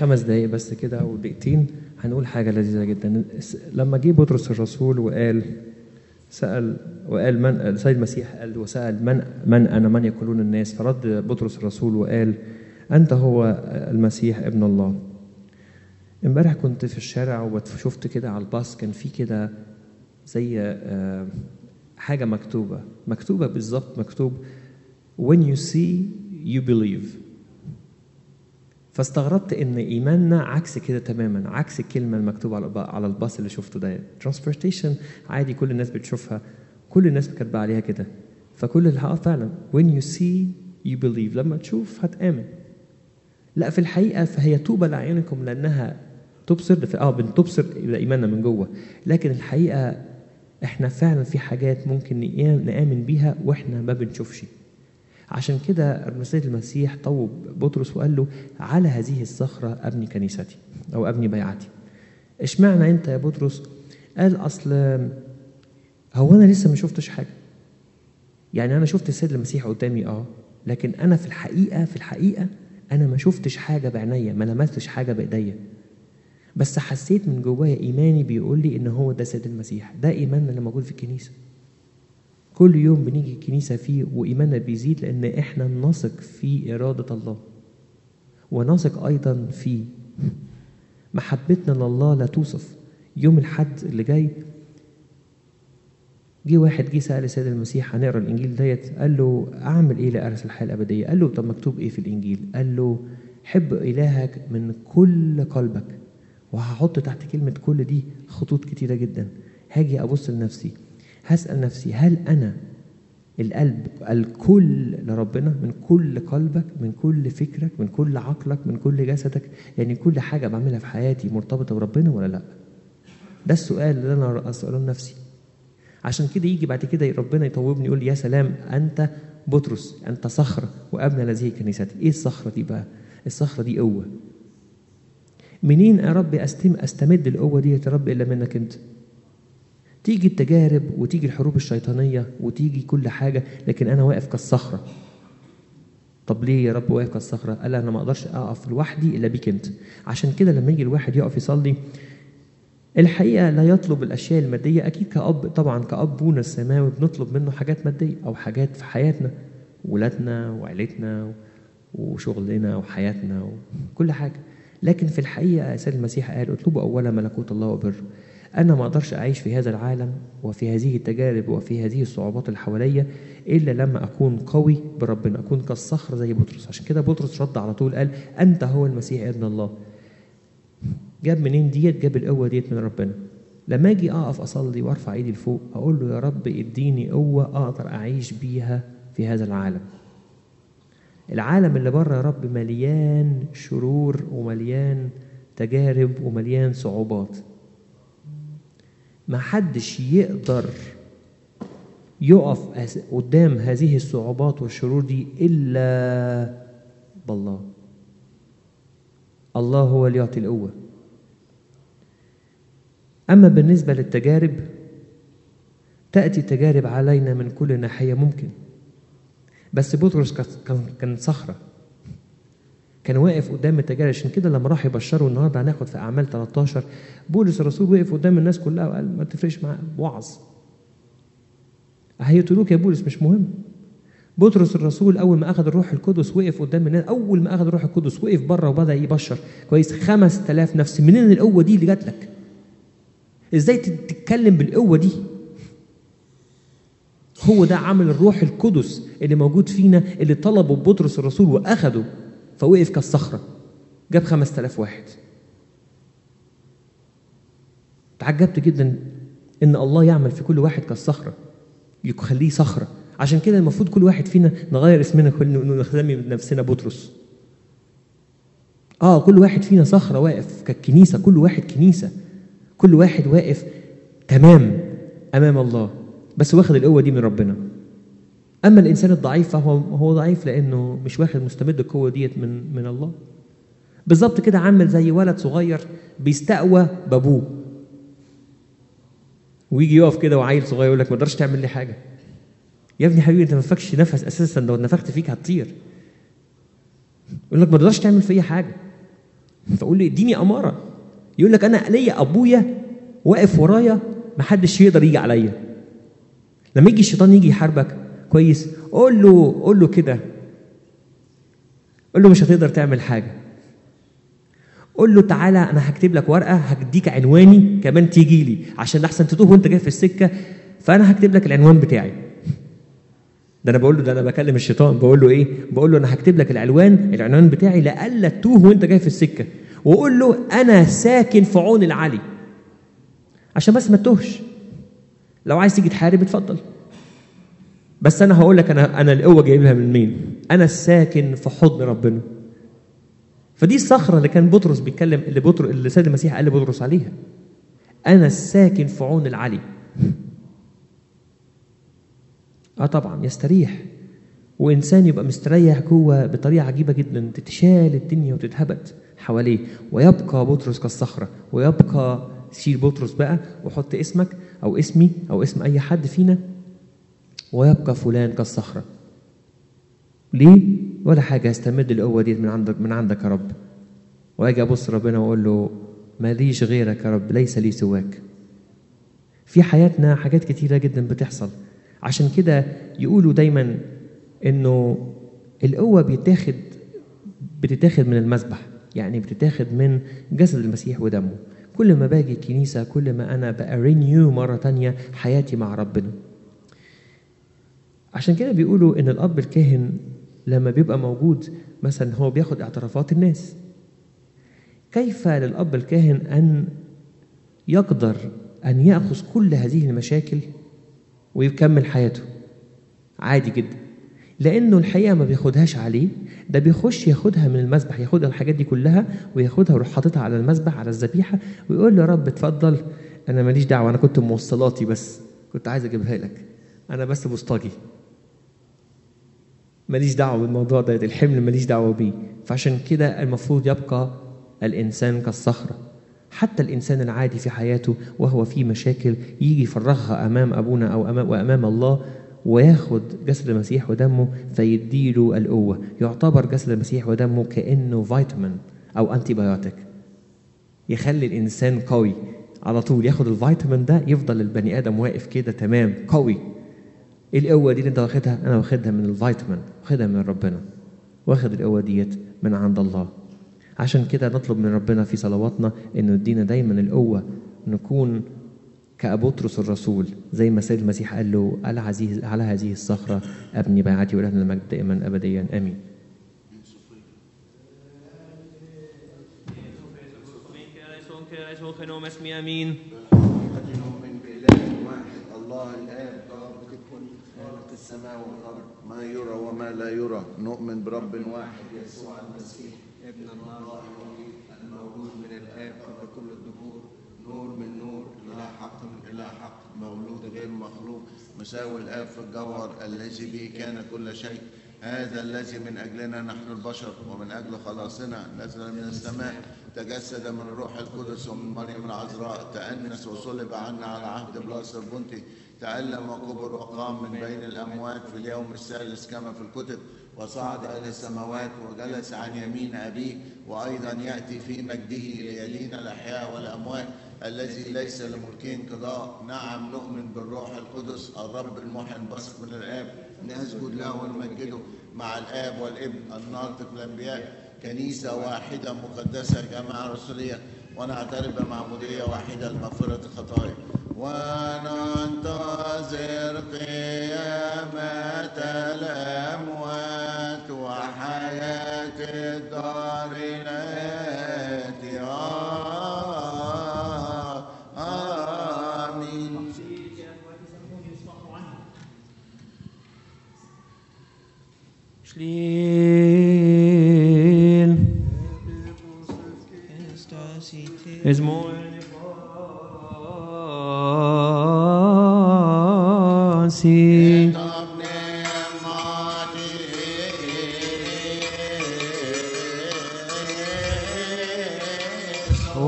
خمس دقايق بس كده او دقيقتين هنقول حاجه لذيذه جدا لما جه بطرس الرسول وقال سال وقال من السيد المسيح قال وسال من من انا من يقولون الناس فرد بطرس الرسول وقال انت هو المسيح ابن الله امبارح كنت في الشارع وشفت كده على الباص كان في كده زي آه، حاجه مكتوبه مكتوبه بالظبط مكتوب when you see you believe فاستغربت ان ايماننا عكس كده تماما عكس الكلمه المكتوبه على على الباص اللي شفته ده ترانسبورتيشن عادي كل الناس بتشوفها كل الناس كاتبه عليها كده فكل اللي اه فعلا when you see you believe لما تشوف هتامن لا في الحقيقه فهي طوبى لاعينكم لانها تبصر في اه بتبصر الى ايماننا من جوه لكن الحقيقه احنا فعلا في حاجات ممكن نآم- نامن بيها واحنا ما بنشوفش عشان كده السيد المسيح طوب بطرس وقال له على هذه الصخرة أبني كنيستي أو أبني بيعتي اشمعنى أنت يا بطرس قال أصل هو أنا لسه ما شفتش حاجة يعني أنا شفت السيد المسيح قدامي أه لكن أنا في الحقيقة في الحقيقة أنا ما شفتش حاجة بعينيا ما لمستش حاجة بإيديا بس حسيت من جوايا إيماني بيقول لي إن هو ده سيد المسيح ده إيماننا اللي موجود في الكنيسة كل يوم بنيجي الكنيسة فيه وإيماننا بيزيد لأن إحنا نثق في إرادة الله ونثق أيضا في محبتنا لله لا توصف يوم الحد اللي جاي جه واحد جه سأل السيد المسيح هنقرا الإنجيل ديت قال له أعمل إيه لأرث الحياة الأبدية؟ قال له طب مكتوب إيه في الإنجيل؟ قال له حب إلهك من كل قلبك وهحط تحت كلمة كل دي خطوط كتيرة جدا هاجي أبص لنفسي هسأل نفسي هل أنا القلب الكل لربنا من كل قلبك من كل فكرك من كل عقلك من كل جسدك يعني كل حاجة بعملها في حياتي مرتبطة بربنا ولا لا ده السؤال اللي أنا أسأله لنفسي عشان كده يجي بعد كده ربنا يطوبني يقول لي يا سلام أنت بطرس أنت صخرة وأبنى هذه كنيستي إيه الصخرة دي بقى الصخرة دي قوة منين يا رب أستم أستمد القوة دي يا رب إلا منك أنت تيجي التجارب وتيجي الحروب الشيطانية وتيجي كل حاجة لكن أنا واقف كالصخرة طب ليه يا رب واقف كالصخرة؟ قال أنا ما أقدرش أقف لوحدي إلا بيك أنت عشان كده لما يجي الواحد يقف يصلي الحقيقة لا يطلب الأشياء المادية أكيد كأب طبعا كأبونا السماوي بنطلب منه حاجات مادية أو حاجات في حياتنا ولادنا وعيلتنا وشغلنا وحياتنا وكل حاجة لكن في الحقيقة سيد المسيح قال اطلبوا أولا ملكوت الله وبره أنا ما أقدرش أعيش في هذا العالم وفي هذه التجارب وفي هذه الصعوبات اللي حواليا إلا لما أكون قوي بربنا أكون كالصخر زي بطرس عشان كده بطرس رد على طول قال أنت هو المسيح ابن الله جاب منين ديت جاب القوة ديت من ربنا لما أجي أقف أصلي وأرفع إيدي لفوق أقول له يا رب اديني قوة أقدر أعيش بيها في هذا العالم العالم اللي بره يا رب مليان شرور ومليان تجارب ومليان صعوبات ما حدش يقدر يقف قدام هذه الصعوبات والشرور دي إلا بالله الله هو اللي يعطي القوة أما بالنسبة للتجارب تأتي التجارب علينا من كل ناحية ممكن بس بطرس كان كان صخرة كان واقف قدام التجارب عشان كده لما راح يبشروا النهارده هناخد في أعمال 13 بولس الرسول وقف قدام الناس كلها وقال ما تفرقش معاه وعظ هيقتلوك يا بولس مش مهم بطرس الرسول اول ما اخذ الروح القدس وقف قدام الناس اول ما اخذ الروح القدس وقف بره وبدا يبشر كويس 5000 نفس منين القوه دي اللي جات لك ازاي تتكلم بالقوه دي هو ده عمل الروح القدس اللي موجود فينا اللي طلبه بطرس الرسول واخده فوقف كالصخره جاب 5000 واحد تعجبت جدا ان الله يعمل في كل واحد كالصخره يخليه صخره عشان كده المفروض كل واحد فينا نغير اسمنا كل نسمي نفسنا بطرس اه كل واحد فينا صخره واقف كالكنيسه كل واحد كنيسه كل واحد واقف تمام امام الله بس واخد القوه دي من ربنا اما الانسان الضعيف فهو هو ضعيف لانه مش واخد مستمد القوه ديت من من الله بالظبط كده عامل زي ولد صغير بيستقوى بابوه ويجي يقف كده وعيل صغير يقول لك ما تقدرش تعمل لي حاجه يا ابني حبيبي انت ما فكش نفس اساسا لو نفخت فيك هتطير يقول لك ما تقدرش تعمل فيا حاجه فاقول له اديني اماره يقول لك انا ليا ابويا واقف ورايا محدش يقدر يجي عليا لما يجي الشيطان يجي يحاربك كويس قول له قول له كده قول له مش هتقدر تعمل حاجه قول له تعالى انا هكتب لك ورقه هديك عنواني كمان تيجي لي عشان احسن تتوه وانت جاي في السكه فانا هكتب لك العنوان بتاعي ده انا بقول له ده انا بكلم الشيطان بقول له ايه بقول له انا هكتب لك العنوان العنوان بتاعي لألا تتوه وانت جاي في السكه وقول له انا ساكن في عون العلي عشان بس ما تتوهش لو عايز تيجي تحارب اتفضل بس انا هقول لك انا انا القوه جايبها من مين انا الساكن في حضن ربنا فدي الصخره اللي كان بطرس بيتكلم اللي بطرس اللي سيد المسيح قال لبطرس عليها انا الساكن في عون العلي اه طبعا يستريح وانسان يبقى مستريح جوه بطريقه عجيبه جدا تتشال الدنيا وتتهبت حواليه ويبقى بطرس كالصخره ويبقى شيل بطرس بقى وحط اسمك او اسمي او اسم اي حد فينا ويبقى فلان كالصخره ليه ولا حاجه استمد القوه دي من عندك من عندك يا رب واجي ابص ربنا واقول له ماليش غيرك يا رب ليس لي سواك في حياتنا حاجات كتيره جدا بتحصل عشان كده يقولوا دايما انه القوه بيتاخد بتتاخد من المذبح يعني بتتاخد من جسد المسيح ودمه كل ما باجي الكنيسه كل ما انا بأرينيو مره تانية حياتي مع ربنا عشان كده بيقولوا ان الاب الكاهن لما بيبقى موجود مثلا هو بياخد اعترافات الناس كيف للاب الكاهن ان يقدر ان ياخذ كل هذه المشاكل ويكمل حياته عادي جدا لانه الحقيقه ما بياخدهاش عليه ده بيخش ياخدها من المذبح ياخدها الحاجات دي كلها وياخدها ويروح حاططها على المذبح على الذبيحه ويقول له يا رب اتفضل انا ماليش دعوه انا كنت موصلاتي بس كنت عايز اجيبها لك انا بس بوسطجي ماليش دعوه بالموضوع ده الحمل ماليش دعوه بيه فعشان كده المفروض يبقى الانسان كالصخره حتى الانسان العادي في حياته وهو في مشاكل يجي يفرغها امام ابونا او امام وامام الله وياخد جسد المسيح ودمه فيديله القوه يعتبر جسد المسيح ودمه كانه فيتامين او انتي بايوتيك يخلي الانسان قوي على طول ياخد الفيتامين ده يفضل البني ادم واقف كده تمام قوي ايه القوه دي اللي انت واخدها انا واخدها من الفيتامين واخدها من ربنا واخد القوه ديت من عند الله عشان كده نطلب من ربنا في صلواتنا انه يدينا دايما القوه نكون كأبطرس الرسول زي ما سيد المسيح قال له على هذه على هذه الصخره ابني بيعتي ولهنا المجد دائما ابديا امين. امين. نؤمن بإله واحد الله الآب ضابط الكل خالق السماء والأرض ما يرى وما لا يرى نؤمن برب واحد يسوع المسيح ابن الله الوحيد المولود من الآب قبل كل الدهور نور من نور إله حق من إله حق مولود غير مخلوق مساوي الآب في الجوهر الذي به كان كل شيء هذا الذي من أجلنا نحن البشر ومن أجل خلاصنا نزل من السماء تجسد من الروح القدس ومن مريم العذراء تأنس وصلب عنا على عهد بلاس البنطي تألم وكبر وقام من بين الأموات في اليوم الثالث كما في الكتب وصعد إلى السماوات وجلس عن يمين أبيه وأيضا يأتي في مجده ليدين الأحياء والأموات الذي ليس لملكه انقضاء نعم نؤمن بالروح القدس الرب المحيي البصر من الآب نسجد له ونمجده مع الآب والابن الناطق الأنبياء كنيسة واحدة مقدسة جماعة رسولية ونعترف بمعمودية واحدة لمغفرة الخطايا وننتظر قيامة الأموات وحياة الدار الآتية آمين Schliel. Es moin.